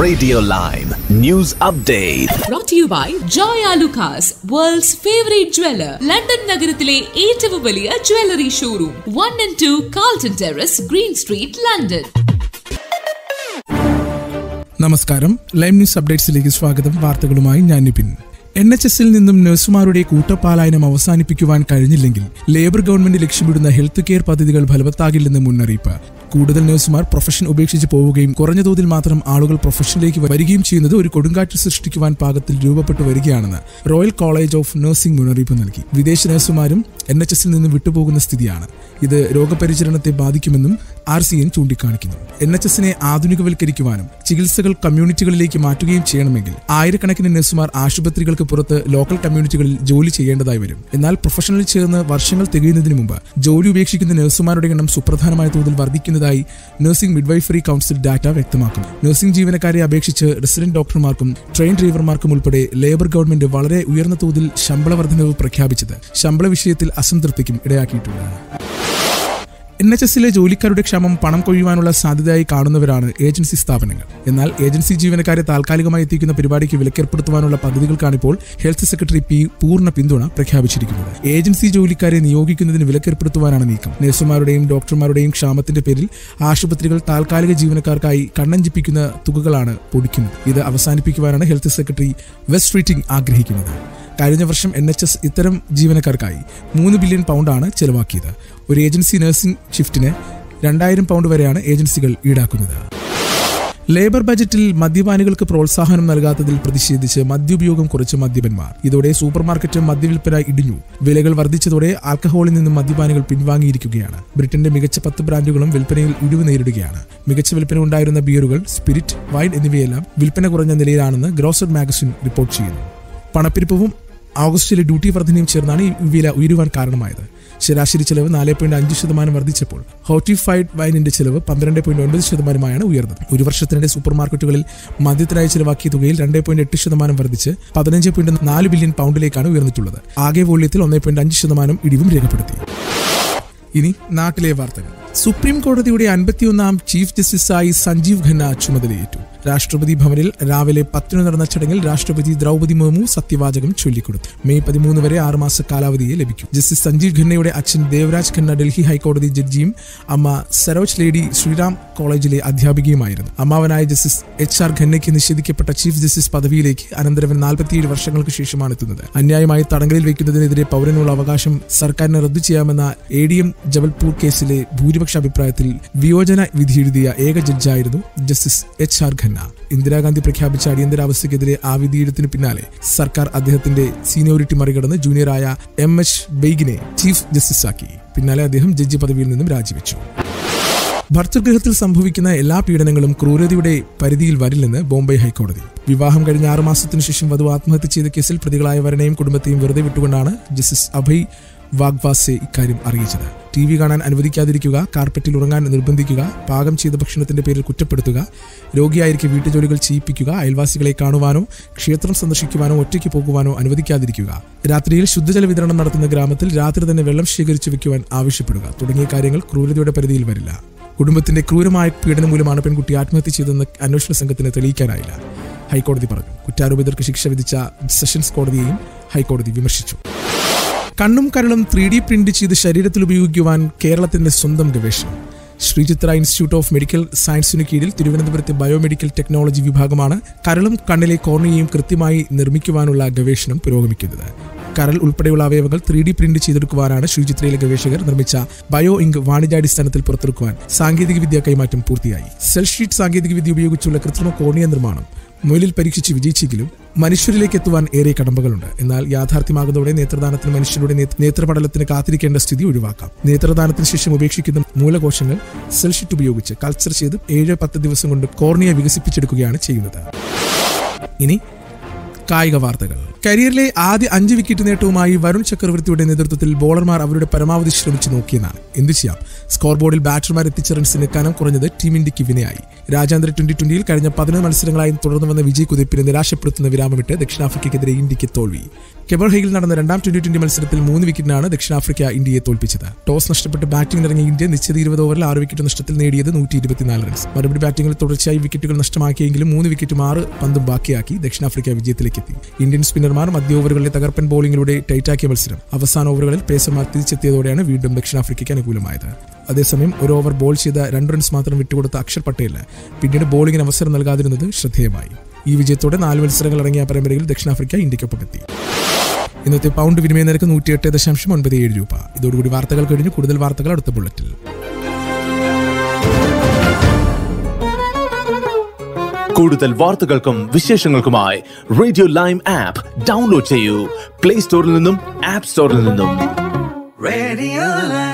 Radio Lime News Update. brought to you by Joya Lucas, world's favorite jeweler. London നഗരത്തിലെ ഏറ്റവും വലിയ jewellery showroom one and two Carlton Terrace Green Street London നമസ്കാരം Lime News അപ്ഡേറ്റ്സിലേക്ക് സ്വാഗതം വാർത്തകളുമായി ഞാൻ Nipin N H എസിൽ നിന്നും നഴ്സുമാരുടെ കൂട്ടപ്പാലായനം അവസാനിപ്പിക്കുവാൻ കഴിഞ്ഞില്ലെങ്കിൽ ലേബർ ഗവൺമെന്റ് ലക്ഷ്യമിടുന്ന ഹെൽത്ത് കെയർ പദ്ധതികൾ ഫലവത്താകില്ലെന്ന് മുന്നറിയിപ്പ് കൂടുതൽ നഴ്സുമാർ പ്രൊഫഷൻ ഉപേക്ഷിച്ച് പോവുകയും കുറഞ്ഞ തോതിൽ മാത്രം ആളുകൾ പ്രൊഫഷനിലേക്ക് വരികയും ചെയ്യുന്നത് ഒരു കൊടുങ്കാറ്റ് സൃഷ്ടിക്കുവാൻ പാകത്തിൽ രൂപപ്പെട്ടു വരികയാണെന്ന് റോയൽ കോളേജ് ഓഫ് നഴ്സിംഗ് മുന്നറിയിപ്പ് നൽകി വിദേശ നഴ്സുമാരും എൻ എച്ച് എസിൽ നിന്ന് വിട്ടുപോകുന്ന സ്ഥിതിയാണ് ഇത് രോഗപരിചരണത്തെ ബാധിക്കുമെന്നും ആർ സി എൻ ചൂണ്ടിക്കാണിക്കുന്നു എൻ എച്ച് എസിനെ ആധുനികവൽക്കരിക്കുവാനും ചികിത്സകൾ കമ്മ്യൂണിറ്റികളിലേക്ക് മാറ്റുകയും ചെയ്യണമെങ്കിൽ ആയിരക്കണക്കിന് നഴ്സുമാർ ആശുപത്രികൾക്ക് പുറത്ത് ലോക്കൽ കമ്മ്യൂണിറ്റികളിൽ ജോലി ചെയ്യേണ്ടതായി വരും എന്നാൽ പ്രൊഫഷണൽ ചേർന്ന് വർഷങ്ങൾ തികയുന്നതിന് മുമ്പ് ജോലി ഉപേക്ഷിക്കുന്ന നഴ്സുമാരുടെ എണ്ണം സുപ്രധാനമായ തോതിൽ വർദ്ധിക്കുന്നതായി നഴ്സിംഗ് മിഡ്വൈഫറി കൌൺസിൽ ഡാറ്റ വ്യക്തമാക്കും നഴ്സിംഗ് ജീവനക്കാരെ അപേക്ഷിച്ച് റെസിഡന്റ് ഡോക്ടർമാർക്കും ട്രെയിൻ ഡ്രൈവർമാർക്കും ഉൾപ്പെടെ ലേബർ ഗവൺമെന്റ് വളരെ ഉയർന്ന തോതിൽ ശമ്പള വർധനവ് പ്രഖ്യാപിച്ചത് ശമ്പള വിഷയത്തിൽ അസംതൃപ്തിക്കും ഇടയാക്കിയിട്ടുണ്ട് എൻ എച്ച് എസിലെ ജോലിക്കാരുടെ ക്ഷമം പണം കൊയ്യുവാനുള്ള സാധ്യതയായി കാണുന്നവരാണ് ഏജൻസി സ്ഥാപനങ്ങൾ എന്നാൽ ഏജൻസി ജീവനക്കാരെ താൽക്കാലികമായി എത്തിക്കുന്ന പരിപാടിക്ക് വിലക്കേർപ്പെടുത്തുവാനുള്ള പദ്ധതികൾക്കാണിപ്പോൾ ഹെൽത്ത് സെക്രട്ടറി പി പൂർണ്ണ പിന്തുണ പ്രഖ്യാപിച്ചിരിക്കുന്നത് ഏജൻസി ജോലിക്കാരെ നിയോഗിക്കുന്നതിന് വിലക്കേർപ്പെടുത്തുവാനാണ് നീക്കം നഴ്സുമാരുടെയും ഡോക്ടർമാരുടെയും ക്ഷാമത്തിന്റെ പേരിൽ ആശുപത്രികൾ താൽക്കാലിക ജീവനക്കാർക്കായി കണ്ണഞ്ചിപ്പിക്കുന്ന തുകകളാണ് പൊടിക്കുന്നത് ഇത് അവസാനിപ്പിക്കുവാനാണ് ഹെൽത്ത് സെക്രട്ടറി വെസ്റ്റ് ട്രീറ്റിംഗ് ആഗ്രഹിക്കുന്നത് കഴിഞ്ഞ വർഷം എൻ എച്ച് എസ് ഇത്തരം ജീവനക്കാർക്കായി മൂന്ന് ബില്യൺ പൗണ്ടാണ് ചെലവാക്കിയത് ഒരു ഏജൻസി നഴ്സിംഗ് ഷിഫ്റ്റിന് രണ്ടായിരം പൗണ്ട് വരെയാണ് ഏജൻസികൾ ഈടാക്കുന്നത് ലേബർ ബജറ്റിൽ മദ്യപാനികൾക്ക് പ്രോത്സാഹനം നൽകാത്തതിൽ പ്രതിഷേധിച്ച് മദ്യോപയോഗം കുറച്ച് മദ്യപന്മാർ ഇതോടെ സൂപ്പർ മാർക്കറ്റ് മദ്യവിൽപ്പന ഇടിഞ്ഞു വിലകൾ വർദ്ധിച്ചതോടെ ആൽക്കഹോളിൽ നിന്നും മദ്യപാനികൾ പിൻവാങ്ങിയിരിക്കുകയാണ് ബ്രിട്ടന്റെ മികച്ച പത്ത് ബ്രാൻഡുകളും വിൽപ്പനയിൽ ഇടിവ് നേരിടുകയാണ് മികച്ച വിൽപ്പന ഉണ്ടായിരുന്ന ബിയറുകൾ സ്പിരിറ്റ് വൈൻ എന്നിവയെല്ലാം വിൽപ്പന കുറഞ്ഞ നിലയിലാണെന്ന് ഗ്രോസർ മാഗസിൻ റിപ്പോർട്ട് ചെയ്യുന്നു പണപ്പെരുപ്പവും ഓഗസ്റ്റിലെ ഡ്യൂട്ടി വർധനയും ചേർന്നാണ് ഈ വില ഉയരുവാൻ കാരണമായത് ശരാശരി ചെലവ് നാല് പോയിന്റ് അഞ്ച് ശതമാനം വർദ്ധിച്ചപ്പോൾ ഹോട്ടിഫൈഡ് വൈനിന്റെ ചെലവ് പന്ത്രണ്ട് പോയിന്റ് ഒൻപത് ശതമാനമായാണ് ഉയർന്നത് ഒരു വർഷത്തിനിടെ സൂപ്പർ മാർക്കറ്റുകളിൽ മദ്യത്തിനായി ചെലവാക്കിയ തുകയിൽ രണ്ട് പോയിന്റ് എട്ട് ശതമാനം വർദ്ധിച്ച് പതിനഞ്ച് പോയിന്റ് നാല് ബില്യൺ പൗണ്ടിലേക്കാണ് ഉയർന്നിട്ടുള്ളത് ആകെ വോള്യത്തിൽ ഒന്നേ പോയിന്റ് അഞ്ച് ശതമാനം ഇടിവും രേഖപ്പെടുത്തി ഇനി നാട്ടിലെ വാർത്തകൾ സുപ്രീം കോടതിയുടെ അൻപത്തിയൊന്നാം ചീഫ് ജസ്റ്റിസായി സഞ്ജീവ് ഖന്ന ചുമതലയേറ്റു രാഷ്ട്രപതി ഭവനിൽ രാവിലെ പത്തിനു നടന്ന ചടങ്ങിൽ രാഷ്ട്രപതി ദ്രൗപതി മുർമു സത്യവാചകം ചൊല്ലിക്കൊടുത്തു മെയ് പതിമൂന്ന് വരെ ആറുമാസ കാലാവധിയെ ലഭിക്കും ജസ്റ്റിസ് സഞ്ജീവ് ഖന്നയുടെ അച്ഛൻ ദേവരാജ് ഖന്ന ഡൽഹി ഹൈക്കോടതി ജഡ്ജിയും അമ്മ സരോജ് ലേഡി ശ്രീറാം കോളേജിലെ അധ്യാപികയുമായിരുന്നു അമ്മാവനായ ജസ്റ്റിസ് എച്ച് ആർ ഖന്നയ്ക്ക് നിഷേധിക്കപ്പെട്ട ചീഫ് ജസ്റ്റിസ് പദവിയിലേക്ക് അനന്തരവൻ നാൽപ്പത്തിയേഴ് വർഷങ്ങൾക്ക് ശേഷമാണ് എത്തുന്നത് അന്യായമായി തടങ്കലിൽ വയ്ക്കുന്നതിനെതിരെ പൗരനുള്ള അവകാശം സർക്കാരിന് റദ്ദു ചെയ്യാമെന്ന എ ഡി എം ജബൽപൂർ കേസിലെ ഭൂരിപക്ഷ അഭിപ്രായത്തിൽ വിയോജന വിധിയെഴുതിയ ഏക ജഡ്ജായിരുന്നു justice H R Khanna Indira Gandhi പ്രഖ്യാപിച്ച അടിയന്തരാവസ്ഥയ്ക്കെതിരെ ആ വിധിയെഴുത്തിന് പിന്നാലെ സർക്കാർ അദ്ദേഹത്തിന്റെ സീനിയോറിറ്റി മറികടന്ന് ജൂനിയറായ എം എച്ച് ബെയ്ഗിനെ ചീഫ് ജസ്റ്റിസാക്കി പിന്നാലെ അദ്ദേഹം ജഡ്ജി പദവിയിൽ നിന്നും രാജിവെച്ചു ഭർത്തൃഗൃഹത്തിൽ സംഭവിക്കുന്ന എല്ലാ പീഡനങ്ങളും ക്രൂരതയുടെ പരിധിയിൽ വരില്ലെന്ന് ബോംബെ ഹൈക്കോടതി വിവാഹം കഴിഞ്ഞ ആറ് മാസത്തിനു ശേഷം വധു ആത്മഹത്യ ചെയ്ത കേസിൽ പ്രതികളായ വരനെയും കുടുംബത്തെയും വെറുതെ വിട്ടുകൊണ്ടാണ് ജസ്റ്റിസ് അഭയ് വാഗ്വാസെ ഇക്കാര്യം അറിയിച്ചത് ടി വി കാണാൻ അനുവദിക്കാതിരിക്കുക കാർപ്പറ്റിൽ ഉറങ്ങാൻ നിർബന്ധിക്കുക പാകം ചെയ്ത ഭക്ഷണത്തിന്റെ പേരിൽ കുറ്റപ്പെടുത്തുക രോഗിയായിരിക്കെ വീട്ടുജോലികൾ ചെയ്യിപ്പിക്കുക അയൽവാസികളെ കാണുവാനോ ക്ഷേത്രം സന്ദർശിക്കുവാനോ ഒറ്റയ്ക്ക് പോകുവാനോ അനുവദിക്കാതിരിക്കുക രാത്രിയിൽ ശുദ്ധജല വിതരണം നടത്തുന്ന ഗ്രാമത്തിൽ രാത്രി തന്നെ വെള്ളം ശേഖരിച്ചു വെക്കുവാൻ ആവശ്യപ്പെടുക തുടങ്ങിയ കാര്യങ്ങൾ ക്രൂരതയുടെ പരിധിയിൽ വരില്ല കുടുംബത്തിന്റെ ക്രൂരമായ പീഡനം മൂലമാണ് പെൺകുട്ടി ആത്മഹത്യ ചെയ്തെന്ന് അന്വേഷണ സംഘത്തിന് തെളിയിക്കാനായില്ല ഹൈക്കോടതി പറഞ്ഞു കുറ്റാരോപിതർക്ക് ശിക്ഷ വിധിച്ച സെഷൻസ് കോടതിയെയും ഹൈക്കോടതി വിമർശിച്ചു കണ്ണും കരളും ത്രീ ഡി പ്രിന്റ് ചെയ്ത് ശരീരത്തിൽ ഉപയോഗിക്കുവാൻ കേരളത്തിന്റെ സ്വന്തം ഗവേഷണം ശ്രീചിത്ര ഇൻസ്റ്റിറ്റ്യൂട്ട് ഓഫ് മെഡിക്കൽ സയൻസിനു കീഴിൽ തിരുവനന്തപുരത്തെ ബയോമെഡിക്കൽ ടെക്നോളജി വിഭാഗമാണ് കരളും കണ്ണിലെ കോർണിയയും കൃത്യമായി നിർമ്മിക്കുവാനുള്ള ഗവേഷണം പുരോഗമിക്കുന്നത് കരൾ ഉൾപ്പെടെയുള്ള അവയവങ്ങൾ ത്രീ ഡി പ്രിന്റ് ചെയ്തെടുക്കുവാനാണ് ശ്രീചിത്രയിലെ ഗവേഷകർ നിർമ്മിച്ച ബയോ ഇങ്ക് വാണിജ്യാടിസ്ഥാനത്തിൽ പുറത്തിറക്കുവാൻ സാങ്കേതികവിദ്യ കൈമാറ്റം പൂർത്തിയായി സെൽ ഷീറ്റ് സാങ്കേതികവിദ്യ ഉപയോഗിച്ചുള്ള കൃത്രിമ കോർണിയ നിർമ്മാണം മുയലിൽ പരീക്ഷിച്ച് വിജയിച്ചെങ്കിലും മനുഷ്യരിലേക്ക് എത്തുവാൻ ഏറെ കടമ്പകളുണ്ട് എന്നാൽ യാഥാർത്ഥ്യമാകുന്നതോടെ നേത്രദാനത്തിന് മനുഷ്യരുടെ നേ- നേത്രപടലത്തിന് കാത്തിരിക്കേണ്ട സ്ഥിതി ഒഴിവാക്കാം നേത്രദാനത്തിന് ശേഷം ഉപേക്ഷിക്കുന്ന മൂലകോശങ്ങൾ സെൽഷിറ്റ് ഉപയോഗിച്ച് കൾച്ചർ ചെയ്ത് ഏഴ് പത്ത് ദിവസം കൊണ്ട് കോർണിയ വികസിപ്പിച്ചെടുക്കുകയാണ് ചെയ്യുന്നത് ഇനി കായിക വാർത്തകൾ കരിയറിലെ ആദ്യ അഞ്ച് വിക്കറ്റ് നേട്ടവുമായി വരുൺ ചക്രവർത്തിയുടെ നേതൃത്വത്തിൽ ബോളർമാർ അവരുടെ പരമാവധി ശ്രമിച്ചു നോക്കിയെന്നാണ് എന്തു ചെയ്യാം സ്കോർ ബോർഡിൽ ബാറ്റർമാർ എത്തിച്ച റൺസിന് കനം കുറഞ്ഞത് ടീം ഇന്ത്യക്ക് വിനയായി രാജ്യാന്തര ട്വന്റി ട്വന്റിയിൽ കഴിഞ്ഞ പതിനൊന്ന് മത്സരങ്ങളായി തുടർന്നു വന്ന വിജയ് കുതിപ്പിനെ നിരാശപ്പെടുത്തുന്ന വിരാമമിട്ട് ദക്ഷിണാഫ്രിക്കയ്ക്കെതിരെ ഇന്ത്യക്ക് തോൽവി കെബർഹയിൽ നടന്ന രണ്ടാം ട്വന്റി ട്വന്റി മത്സരത്തിൽ മൂന്ന് വിക്കറ്റിനാണ് ദക്ഷിണാഫ്രിക്ക ഇന്ത്യയെ തോൽപ്പിച്ചത് ടോസ് നഷ്ടപ്പെട്ട് ബാറ്റിംഗിനിറങ്ങിയ ഇന്ത്യ നിശ്ചിത ഇരുപത് ഓവറിൽ ആറ് വിക്കറ്റ് നഷ്ടത്തിൽ നേടിയത് നൂറ്റി ഇരുപത്തിനാല് റൺസ് മറുപടി ബാറ്റിംഗിൽ തുടർച്ചയായി വിക്കറ്റുകൾ നഷ്ടമാക്കിയെങ്കിലും മൂന്ന് വിക്കറ്റും ആറ് പന്തും ബാക്കിയാക്കി ദക്ഷിണാഫ്രിക്ക വിജയത്തിലേക്കെത്തി ഇന്ത്യൻ സ്പിന്നർമാർ മധ്യ ഓവറുകളിലെ തകർപ്പൻ ബോളിംഗിലൂടെ ടൈറ്റാക്കിയ മത്സരം അവസാന ഓവറുകളിൽ പേസർമാർ തിരിച്ചെത്തിയതോടെയാണ് വീണ്ടും ദക്ഷിണാഫ്രിക്കയ്ക്ക് അനുകൂലമായത് അതേസമയം ഒരു ഓവർ ബോൾ ചെയ്ത രണ്ട് റൺസ് മാത്രം വിട്ടുകൊടുത്ത അക്ഷർ പട്ടേലിന് പിന്നീട് ബോളിംഗിന് അവസരം നൽകാതിരുന്നത് ശ്രദ്ധേയമായി ഈ വിജയത്തോടെ നാല് മത്സരങ്ങൾ അടങ്ങിയ പരമ്പരയിൽ ദക്ഷിണാഫ്രിക്ക ഇന്ത്യക്കൊപ്പം എത്തി ഇന്നത്തെ പൗണ്ട് വിനിമയ നിരക്ക് നൂറ്റിയെട്ട് ദശാംശം ഒൻപത് ഏഴ് രൂപ ഇതോടുകൂടി വാർത്തകൾ കഴിഞ്ഞു കൂടുതൽ വാർത്തകൾ അടുത്ത ബുള്ളറ്റിൽ കൂടുതൽ വാർത്തകൾക്കും വിശേഷങ്ങൾക്കുമായി റേഡിയോ ലൈം ആപ്പ് ഡൗൺലോഡ് ചെയ്യൂ പ്ലേ സ്റ്റോറിൽ നിന്നും ആപ്പ് സ്റ്റോറിൽ നിന്നും Radio Live.